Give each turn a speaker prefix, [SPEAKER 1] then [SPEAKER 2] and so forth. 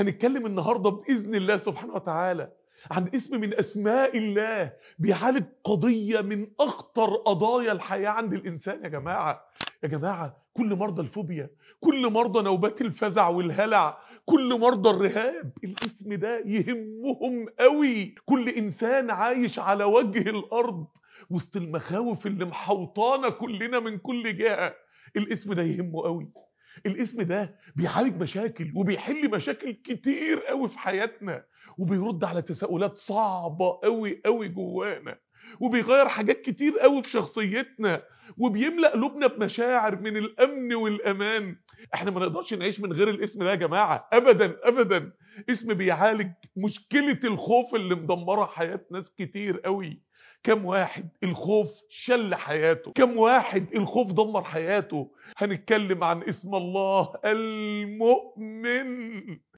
[SPEAKER 1] هنتكلم النهاردة بإذن الله سبحانه وتعالى عن اسم من أسماء الله بيعالج قضية من أخطر قضايا الحياة عند الإنسان يا جماعة يا جماعة كل مرضى الفوبيا كل مرضى نوبات الفزع والهلع كل مرضى الرهاب الاسم ده يهمهم قوي كل إنسان عايش على وجه الأرض وسط المخاوف اللي محوطانا كلنا من كل جهة الاسم ده يهمه قوي الاسم ده بيعالج مشاكل وبيحل مشاكل كتير قوي في حياتنا وبيرد على تساؤلات صعبة قوي قوي جوانا وبيغير حاجات كتير قوي في شخصيتنا وبيملأ قلوبنا بمشاعر من الأمن والأمان احنا ما نقدرش نعيش من غير الاسم ده يا جماعة أبدا أبدا اسم بيعالج مشكلة الخوف اللي مدمرة حياة ناس كتير قوي كم واحد الخوف شل حياته كم واحد الخوف دمر حياته هنتكلم عن اسم الله المؤمن